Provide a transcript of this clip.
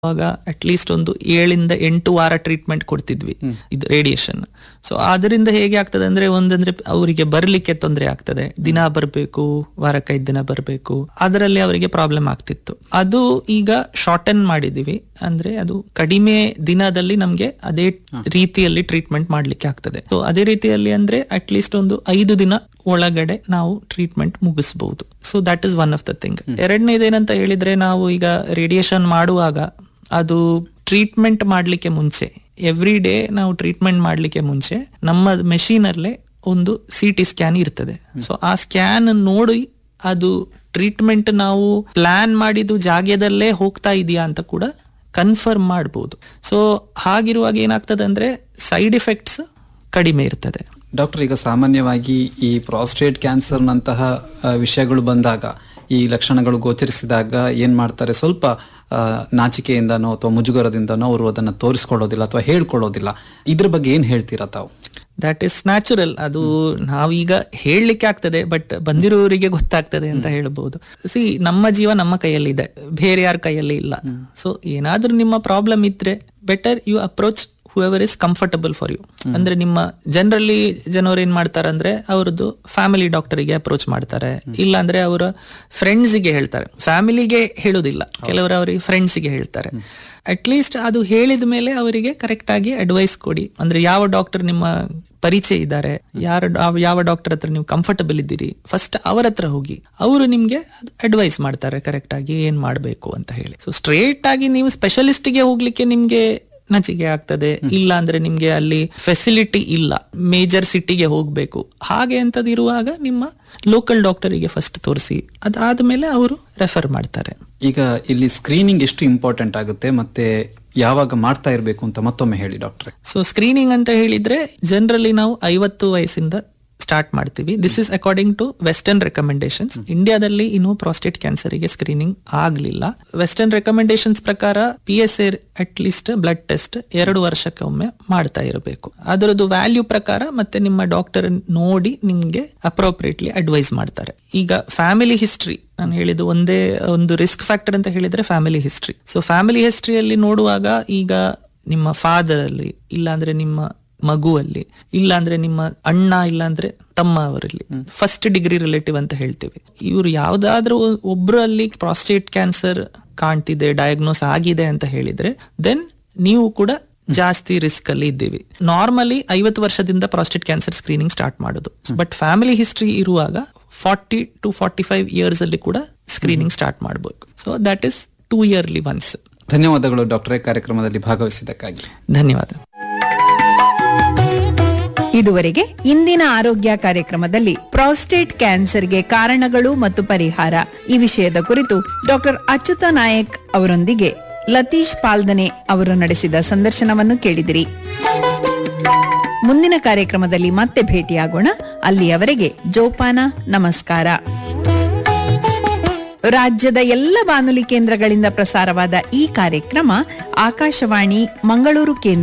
ಆವಾಗ at least ಒಂದು ಏಳಿಂದ ಎಂಟು ವಾರ ಟ್ರೀಟ್ಮೆಂಟ್ ಕೊಡ್ತಿದ್ವಿ ಇದು ರೇಡಿಯೇಷನ್ ಸೊ ಅದರಿಂದ ಹೇಗೆ ಆಗ್ತದೆ ಅಂದ್ರೆ ಒಂದಂದ್ರೆ ಅವರಿಗೆ ಬರ್ಲಿಕ್ಕೆ ತೊಂದರೆ ಆಗ್ತದೆ ದಿನ ಬರಬೇಕು ವಾರಕ್ಕೆ ಐದು ದಿನ ಬರಬೇಕು ಅದರಲ್ಲಿ ಅವರಿಗೆ ಪ್ರಾಬ್ಲಮ್ ಆಗ್ತಿತ್ತು ಅದು ಈಗ ಶಾರ್ಟನ್ ಮಾಡಿದೀವಿ ಅಂದ್ರೆ ಅದು ಕಡಿಮೆ ದಿನದಲ್ಲಿ ನಮ್ಗೆ ಅದೇ ರೀತಿಯಲ್ಲಿ ಟ್ರೀಟ್ಮೆಂಟ್ ಮಾಡ್ಲಿಕ್ಕೆ ಆಗ್ತದೆ ಸೊ ಅದೇ ರೀತಿಯಲ್ಲಿ ಅಂದ್ರೆ ಅಟ್ ಲೀಸ್ಟ್ ಒಂದು ಐದು ದಿನ ಒಳಗಡೆ ನಾವು ಟ್ರೀಟ್ಮೆಂಟ್ ಮುಗಿಸಬಹುದು so that is one of the thing ಎರಡನೇದೇನಂತ ಹೇಳಿದ್ರೆ ನಾವು ಈಗ ರೇಡಿಯೇಷನ್ ಮಾಡುವಾಗ ಅದು ಟ್ರೀಟ್ಮೆಂಟ್ ಮಾಡ್ಲಿಕ್ಕೆ ಮುಂಚೆ ಎವ್ರಿ ಡೇ ನಾವು ಟ್ರೀಟ್ಮೆಂಟ್ ಮಾಡ್ಲಿಕ್ಕೆ ಮುಂಚೆ ನಮ್ಮ ಮೆಷಿನ್ ಅಲ್ಲೇ ಒಂದು ಸಿ ಟಿ ಸ್ಕ್ಯಾನ್ ಇರ್ತದೆ ಸೊ ಆ ಸ್ಕ್ಯಾನ್ ನೋಡಿ ಅದು ಟ್ರೀಟ್ಮೆಂಟ್ ನಾವು ಪ್ಲಾನ್ ಮಾಡಿದ್ದು ಜಾಗದಲ್ಲೇ ಹೋಗ್ತಾ ಇದೆಯಾ ಅಂತ ಕೂಡ ಕನ್ಫರ್ಮ್ ಮಾಡ್ಬೋದು ಸೊ ಹಾಗಿರುವಾಗ ಏನಾಗ್ತದೆ ಅಂದ್ರೆ ಸೈಡ್ ಎಫೆಕ್ಟ್ಸ್ ಕಡಿಮೆ ಇರ್ತದೆ ಡಾಕ್ಟರ್ ಈಗ ಸಾಮಾನ್ಯವಾಗಿ ಈ ಪ್ರಾಸ್ಟೇಟ್ ಕ್ಯಾನ್ಸರ್ನಂತಹ ಆ, ವಿಷಯಗಳು ಬಂದಾಗ ಈ ಲಕ್ಷಣಗಳು ಗೋಚರಿಸಿದಾಗ ಏನ್ ಮಾಡ್ತಾರೆ ಸ್ವಲ್ಪ ಆ, ನಾಚಿಕೆಯಿಂದನೋ ಅಥವಾ ಮುಜುಗರದಿಂದನೋ ಅವರು ಅದನ್ನ ತೋರಿಸ್ಕೊಳ್ಳೋದಿಲ್ಲ ಅಥವಾ ಹೇಳ್ಕೊಳ್ಳೋದಿಲ್ಲ ಇದ್ರ ಬಗ್ಗೆ ಏನ್ ಹೇಳ್ತೀರಾ ತಾವು ದಟ್ ಇಸ್ ನ್ಯಾಚುರಲ್ ಅದು ನಾವೀಗ ಹೇಳಲಿಕ್ಕೆ ಆಗ್ತದೆ ಬಟ್ ಬಂದಿರೋರಿಗೆ ಗೊತ್ತಾಗ್ತದೆ ಅಂತ ಹೇಳ್ಬಹುದು ಸಿ ನಮ್ಮ ಜೀವ ನಮ್ಮ ಕೈಯಲ್ಲಿ ಇದೆ ಬೇರೆ ಯಾರ ಕೈಯಲ್ಲಿ ಇಲ್ಲ ಸೊ ಏನಾದ್ರೂ ನಿಮ್ಮ ಪ್ರಾಬ್ಲಮ್ ಇದ್ರೆ better you approach whoever is comfortable for you ಅಂದ್ರೆ ನಿಮ್ಮ ಜನರಲಿ ಜನರು ಏನ್ ಮಾಡ್ತಾರೆ ಅಂದ್ರೆ ಅವ್ರದ್ದು ಫ್ಯಾಮಿಲಿ ಡಾಕ್ಟರಿಗೆ ಅಪ್ರೋಚ್ ಮಾಡ್ತಾರೆ ಇಲ್ಲ ಅಂದ್ರೆ ಅವರ ಫ್ರೆಂಡ್ಸಿಗೆ ಹೇಳ್ತಾರೆ ಫ್ಯಾಮಿಲಿಗೆ ಹೇಳುದಿಲ್ಲ ಕೆಲವರು ಅವರಿಗೆ ಫ್ರೆಂಡ್ಸಿಗೆ ಹೇಳ್ತಾರೆ ಅಟ್ ಲೀಸ್ಟ್ ಅದು ಹೇಳಿದ ಮೇಲೆ ಅವರಿಗೆ ಕರೆಕ್ಟ್ ಆಗಿ ಅಡ್ವೈಸ್ ಕೊಡಿ ಅಂದ್ರೆ ಯಾವ ಡಾಕ್ಟರ್ ನಿಮ್ಮ ಪರಿಚಯ ಇದ್ದಾರೆ ಯಾರ ಯಾವ ಡಾಕ್ಟರ್ ಹತ್ರ ನೀವು ಕಂಫರ್ಟಬಲ್ ಇದ್ದೀರಿ ಫಸ್ಟ್ ಅವರ ಹತ್ರ ಹೋಗಿ ಅವರು ನಿಮ್ಗೆ ಅಡ್ವೈಸ್ ಮಾಡ್ತಾರೆ ಕರೆಕ್ಟ್ ಆಗಿ ಏನ್ ಮಾಡ್ಬೇಕು ಅಂತ ಹೇಳಿ ಸೊ ಸ್ಟ್ರೇಟ್ ಆಗಿ ನೀವು ಸ್ಪೆಷಲಿಸ್ಟ್ಗೆ ಹೋಗ್ಲಿಕ್ಕೆ ನಿಮ್ಗೆ ನಚಿಕೆ ಆಗ್ತದೆ ಇಲ್ಲ ಅಂದ್ರೆ ನಿಮ್ಗೆ ಅಲ್ಲಿ ಫೆಸಿಲಿಟಿ ಇಲ್ಲ ಮೇಜರ್ ಸಿಟಿಗೆ ಹೋಗ್ಬೇಕು ಹಾಗೆ ಅಂತದ್ ಇರುವಾಗ ನಿಮ್ಮ ಲೋಕಲ್ ಡಾಕ್ಟರಿಗೆ ಫಸ್ಟ್ ತೋರಿಸಿ ಅದಾದ್ಮೇಲೆ ಅವರು ರೆಫರ್ ಮಾಡ್ತಾರೆ ಈಗ ಇಲ್ಲಿ ಸ್ಕ್ರೀನಿಂಗ್ ಎಷ್ಟು ಇಂಪಾರ್ಟೆಂಟ್ ಆಗುತ್ತೆ ಮತ್ತೆ ಯಾವಾಗ ಮಾಡ್ತಾ ಇರಬೇಕು ಅಂತ ಮತ್ತೊಮ್ಮೆ ಹೇಳಿ ಡಾಕ್ಟ್ರೆ ಸೊ ಸ್ಕ್ರೀನಿಂಗ್ ಅಂತ ಹೇಳಿದ್ರೆ ಜನರಲಿ ನಾವು ಐವತ್ತು ವಯಸ್ಸಿಂದ ಸ್ಟಾರ್ಟ್ ಮಾಡ್ತೀವಿ this is according to western recommendations ಇಂಡಿಯಾದಲ್ಲಿ ಇನ್ನೂ ಪ್ರಾಸ್ಟೇಟ್ ಕ್ಯಾನ್ಸರ್ಗೆ ಸ್ಕ್ರೀನಿಂಗ್ ಆಗ್ಲಿಲ್ಲ ವೆಸ್ಟರ್ನ್ ರೆಕಮೆಂಡೇಶನ್ಸ್ ಪ್ರಕಾರ P S A at least blood test ಎರಡು ವರ್ಷಕ್ಕೊಮ್ಮೆ ಮಾಡ್ತಾ ಇರಬೇಕು ಅದರದ್ದು ವ್ಯಾಲ್ಯೂ ಪ್ರಕಾರ ಮತ್ತೆ ನಿಮ್ಮ ಡಾಕ್ಟರ್ ನೋಡಿ ನಿಮ್ಗೆ ಅಪ್ರೋಪ್ರಿಯೇಟ್ಲಿ ಅಡ್ವೈಸ್ ಮಾಡ್ತಾರೆ ಈಗ ಫ್ಯಾಮಿಲಿ ಹಿಸ್ಟ್ರಿ ನಾನು ಹೇಳಿದ್ದು ಒಂದೇ ಒಂದು ರಿಸ್ಕ್ ಫ್ಯಾಕ್ಟರ್ ಅಂತ ಹೇಳಿದ್ರೆ ಫ್ಯಾಮಿಲಿ ಹಿಸ್ಟ್ರಿ ಸೊ ಫ್ಯಾಮಿಲಿ ಹಿಸ್ಟ್ರಿಯಲ್ಲಿ ನೋಡುವಾಗ ಈಗ ನಿಮ್ಮ ಫಾದರ್ ಅಲ್ಲಿ ಇಲ್ಲ ಅಂದ್ರೆ ನಿಮ್ಮ ಮಗುವಲ್ಲಿ ಇಲ್ಲ ಅಂದ್ರೆ ನಿಮ್ಮ ಅಣ್ಣ ಇಲ್ಲ ಅಂದ್ರೆ ತಮ್ಮ ಅವರಲ್ಲಿ ಫಸ್ಟ್ ಡಿಗ್ರಿ ರಿಲೇಟಿವ್ ಅಂತ ಹೇಳ್ತೇವೆ ಇವರು ಯಾವ್ದಾದ್ರೂ ಒಬ್ರಲ್ಲಿ ಪ್ರಾಸ್ಟೇಟ್ ಕ್ಯಾನ್ಸರ್ ಕಾಣ್ತಿದೆ ಡಯಾಗ್ನೋಸ್ ಆಗಿದೆ ಅಂತ ಹೇಳಿದ್ರೆ ದೆನ್ ನೀವು ಕೂಡ ಜಾಸ್ತಿ ರಿಸ್ಕ್ ಅಲ್ಲಿ ಇದ್ದೀವಿ ನಾರ್ಮಲಿ ಐವತ್ತು ವರ್ಷದಿಂದ ಪ್ರಾಸ್ಟೇಟ್ ಕ್ಯಾನ್ಸರ್ ಸ್ಕ್ರೀನಿಂಗ್ ಸ್ಟಾರ್ಟ್ ಮಾಡೋದು ಬಟ್ ಫ್ಯಾಮಿಲಿ ಹಿಸ್ಟ್ರಿ ಇರುವಾಗ forty to forty five years ಅಲ್ಲಿ ಕೂಡ ಸ್ಕ್ರೀನಿಂಗ್ ಸ್ಟಾರ್ಟ್ ಮಾಡಬೇಕು so that is two yearly once ಧನ್ಯವಾದಗಳು ಡಾಕ್ಟರೇ ಕಾರ್ಯಕ್ರಮದಲ್ಲಿ ಭಾಗವಹಿಸಿದ್ದಕ್ಕಾಗಿ ಧನ್ಯವಾದ ಇದುವರೆಗೆ ಇಂದಿನ ಆರೋಗ್ಯ ಕಾರ್ಯಕ್ರಮದಲ್ಲಿ ಪ್ರಾಸ್ಟೇಟ್ ಕ್ಯಾನ್ಸರ್ಗೆ ಕಾರಣಗಳು ಮತ್ತು ಪರಿಹಾರ ಈ ವಿಷಯದ ಕುರಿತು ಡಾಕ್ಟರ್ ಅಚ್ಯುತ ನಾಯಕ್ ಅವರೊಂದಿಗೆ ಲತೀಶ್ ಪಾಲ್ದನೆ ಅವರು ನಡೆಸಿದ ಸಂದರ್ಶನವನ್ನು ಕೇಳಿದಿರಿ ಮುಂದಿನ ಕಾರ್ಯಕ್ರಮದಲ್ಲಿ ಮತ್ತೆ ಭೇಟಿಯಾಗೋಣ ಅಲ್ಲಿಯವರೆಗೆ ಜೋಪಾನ ನಮಸ್ಕಾರ ರಾಜ್ಯದ ಎಲ್ಲ ಬಾನುಲಿ ಕೇಂದ್ರಗಳಿಂದ ಪ್ರಸಾರವಾದ ಈ ಕಾರ್ಯಕ್ರಮ ಆಕಾಶವಾಣಿ ಮಂಗಳೂರು ಕೇಂದ್ರ